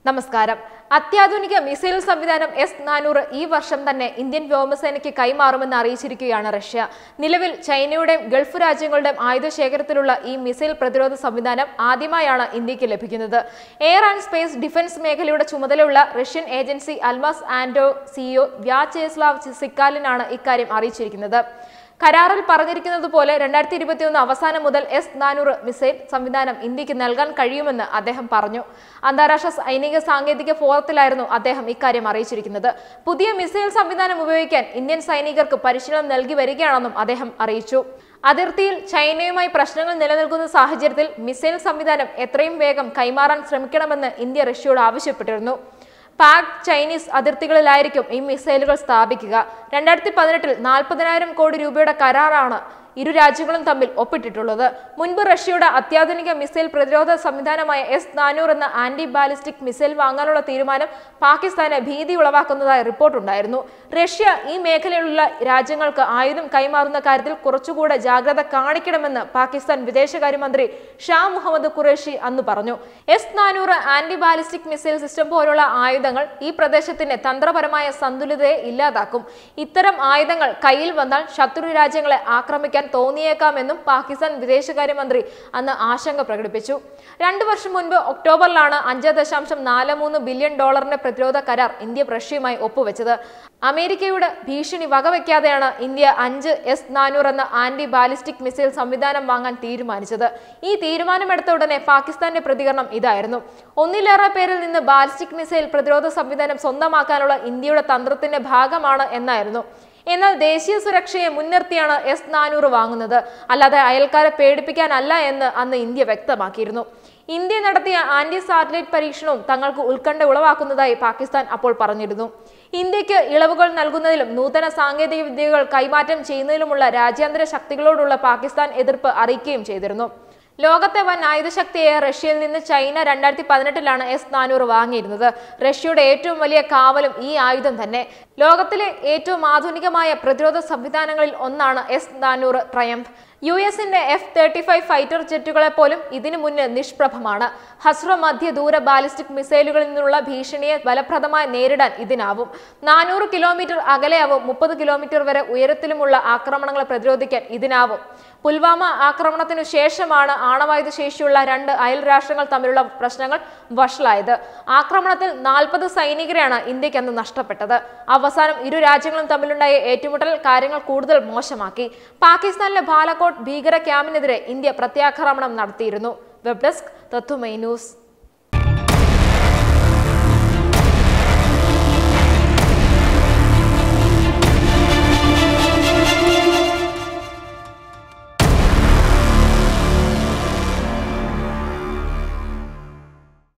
നമസ്കാരം അത്യാധുനിക മിസൈൽ സംവിധാനം എസ് നാനൂറ് ഈ വർഷം തന്നെ ഇന്ത്യൻ വ്യോമസേനയ്ക്ക് കൈമാറുമെന്ന് അറിയിച്ചിരിക്കുകയാണ് റഷ്യ നിലവിൽ ചൈനയുടെയും ഗൾഫ് രാജ്യങ്ങളുടെയും ആയുധ ശേഖരത്തിലുള്ള ഈ മിസൈൽ പ്രതിരോധ സംവിധാനം ആദ്യമായാണ് ഇന്ത്യക്ക് ലഭിക്കുന്നത് എയർ ആൻഡ് സ്പേസ് ഡിഫൻസ് മേഖലയുടെ ചുമതലയുള്ള Russian agency Almaz Antey CEO Vyacheslav സിക്കാലിനാണ് ഇക്കാര്യം അറിയിച്ചിരിക്കുന്നത് കരാറിൽ പറഞ്ഞിരിക്കുന്നത് പോലെ രണ്ടായിരത്തി ഇരുപത്തിയൊന്ന് അവസാനം മുതൽ എസ് നാനൂറ് മിസൈൽ സംവിധാനം ഇന്ത്യക്ക് നൽകാൻ കഴിയുമെന്ന് അദ്ദേഹം പറഞ്ഞു അന്താരാഷ്ട്ര സൈനിക സാങ്കേതിക ഫോറത്തിലായിരുന്നു അദ്ദേഹം ഇക്കാര്യം അറിയിച്ചിരിക്കുന്നത് പുതിയ മിസൈൽ സംവിധാനം ഉപയോഗിക്കാൻ ഇന്ത്യൻ സൈനികർക്ക് പരിശീലനം നൽകി വരികയാണെന്നും അദ്ദേഹം അറിയിച്ചു അതിർത്തിയിൽ ചൈനയുമായി പ്രശ്നങ്ങൾ നിലനിൽക്കുന്ന സാഹചര്യത്തിൽ മിസൈൽ സംവിധാനം എത്രയും വേഗം കൈമാറാൻ ശ്രമിക്കണമെന്ന് ഇന്ത്യ റഷ്യയോട് ആവശ്യപ്പെട്ടിരുന്നു പാക് ചൈനീസ് അതിർത്തികളിലായിരിക്കും ഈ മിസൈലുകൾ സ്ഥാപിക്കുക രണ്ടായിരത്തി പതിനെട്ടിൽ നാൽപ്പതിനായിരം കോടി രൂപയുടെ കരാറാണ് ഇരു രാജ്യങ്ങളും തമ്മിൽ ഒപ്പിട്ടിട്ടുള്ളത് മുൻപ് റഷ്യയുടെ അത്യാധുനിക മിസൈൽ പ്രതിരോധ സംവിധാനമായ എസ് നാനൂറ് എന്ന ആന്റി ബാലിസ്റ്റിക് മിസൈൽ വാങ്ങാനുള്ള തീരുമാനം പാകിസ്ഥാന് ഭീതി ഉളവാക്കുന്നതായി റിപ്പോർട്ടുണ്ടായിരുന്നു റഷ്യ ഈ മേഖലയിലുള്ള രാജ്യങ്ങൾക്ക് ആയുധം കൈമാറുന്ന കാര്യത്തിൽ കുറച്ചുകൂടെ ജാഗ്രത കാണിക്കണമെന്ന് പാകിസ്ഥാൻ വിദേശകാര്യമന്ത്രി ഷാ മുഹമ്മദ് ഖുറേഷി അന്ന് പറഞ്ഞു എസ് നാനൂറ് ആന്റി ബാലിസ്റ്റിക് മിസൈൽ സിസ്റ്റം പോലുള്ള ആയുധങ്ങൾ ഈ പ്രദേശത്തിന്റെ തന്ത്രപരമായ സന്തുലിതയെ ഇല്ലാതാക്കും ഇത്തരം ആയുധങ്ങൾ കയ്യിൽ വന്നാൽ ശത്രു രാജ്യങ്ങളെ ആക്രമിക്കാൻ തോന്നിയേക്കാമെന്നും പാകിസ്ഥാൻ വിദേശകാര്യമന്ത്രി അന്ന് ആശങ്ക പ്രകടിപ്പിച്ചു രണ്ടു വർഷം മുൻപ് ഒക്ടോബറിലാണ് അഞ്ച് ദശാംശം നാല് മൂന്ന് ബില്യൺ ഡോളറിന്റെ പ്രതിരോധ കരാർ ഇന്ത്യ റഷ്യയുമായി ഒപ്പുവെച്ചത് അമേരിക്കയുടെ ഭീഷണി വകവയ്ക്കാതെയാണ് ഇന്ത്യ അഞ്ച് എസ് നാനൂറ് എന്ന ആന്റി ബാലിസ്റ്റിക് മിസൈൽ സംവിധാനം വാങ്ങാൻ തീരുമാനിച്ചത് ഈ തീരുമാനമെടുത്ത ഉടനെ പാകിസ്ഥാന്റെ പ്രതികരണം ഇതായിരുന്നു ഒന്നിലേറെ പേരിൽ നിന്ന് ബാലിസ്റ്റിക് മിസൈൽ പ്രതിരോധ സംവിധാനം സ്വന്തമാക്കാനുള്ള ഇന്ത്യയുടെ തന്ത്രത്തിന്റെ ഭാഗമാണ് എന്നായിരുന്നു എന്നാൽ ദേശീയ സുരക്ഷയെ മുൻനിർത്തിയാണ് എസ് നാനൂറ് വാങ്ങുന്നത് അല്ലാതെ അയൽക്കാരെ പേടിപ്പിക്കാനല്ല എന്ന് അന്ന് ഇന്ത്യ വ്യക്തമാക്കിയിരുന്നു ഇന്ത്യ നടത്തിയ ആന്റി സാറ്റലൈറ്റ് പരീക്ഷണവും തങ്ങൾക്ക് ഉത്കണ്ഠ ഉളവാക്കുന്നതായി പാകിസ്ഥാൻ അപ്പോൾ പറഞ്ഞിരുന്നു ഇന്ത്യക്ക് ഇളവുകൾ നൽകുന്നതിലും നൂതന സാങ്കേതിക വിദ്യകൾ കൈമാറ്റം ചെയ്യുന്നതിലുമുള്ള രാജ്യാന്തര ശക്തികളോടുള്ള പാകിസ്ഥാൻ എതിർപ്പ് അറിയിക്കുകയും ചെയ്തിരുന്നു ലോകത്തെ വൻ ആയുധശക്തിയായ റഷ്യയിൽ നിന്ന് ചൈന രണ്ടായിരത്തി പതിനെട്ടിലാണ് എസ് നാനൂറ് വാങ്ങിയിരുന്നത് റഷ്യയുടെ ഏറ്റവും വലിയ കാവലും ഈ ആയുധം തന്നെ ലോകത്തിലെ ഏറ്റവും ആധുനികമായ പ്രതിരോധ സംവിധാനങ്ങളിൽ ഒന്നാണ് എസ് നാനൂറ് ട്രയംഫ് യു എസിന്റെ എഫ് തേർട്ടി ഫൈവ് ഫൈറ്റർ ജെറ്റുകളെ പോലും ഇതിനു മുന്നിൽ നിഷ്പ്രഭമാണ് ഹസ്ര മധ്യ ദൂര ബാലിസ്റ്റിക് മിസൈലുകളിൽ നിന്നുള്ള ഭീഷണിയെ ഫലപ്രദമായി നേരിടാൻ ഇതിനാവും നാനൂറ് കിലോമീറ്റർ അകലെയാവും മുപ്പത് കിലോമീറ്റർ വരെ ഉയരത്തിലുമുള്ള ആക്രമണങ്ങളെ പ്രതിരോധിക്കാൻ ഇതിനാവും പുൽവാമ ആക്രമണത്തിനു ശേഷമാണ് ആണവായുധ ശേഷിയുള്ള രണ്ട് അയൽ രാഷ്ട്രങ്ങൾ തമ്മിലുള്ള പ്രശ്നങ്ങൾ വഷളായത് ആക്രമണത്തിൽ നാൽപ്പത് സൈനികരെയാണ് ഇന്ത്യക്ക് അന്ന് നഷ്ടപ്പെട്ടത് അവസാനം ഇരു രാജ്യങ്ങളും തമ്മിലുണ്ടായ ഏറ്റുമുട്ടൽ കാര്യങ്ങൾ കൂടുതൽ മോശമാക്കി പാകിസ്ഥാനിലെ ബാലക്കോട്ട് ഭീകര ക്യാമ്പിനെതിരെ ഇന്ത്യ പ്രത്യാക്രമണം നടത്തിയിരുന്നു വെബ് ഡെസ്ക് തത്തുമൈ ന്യൂസ്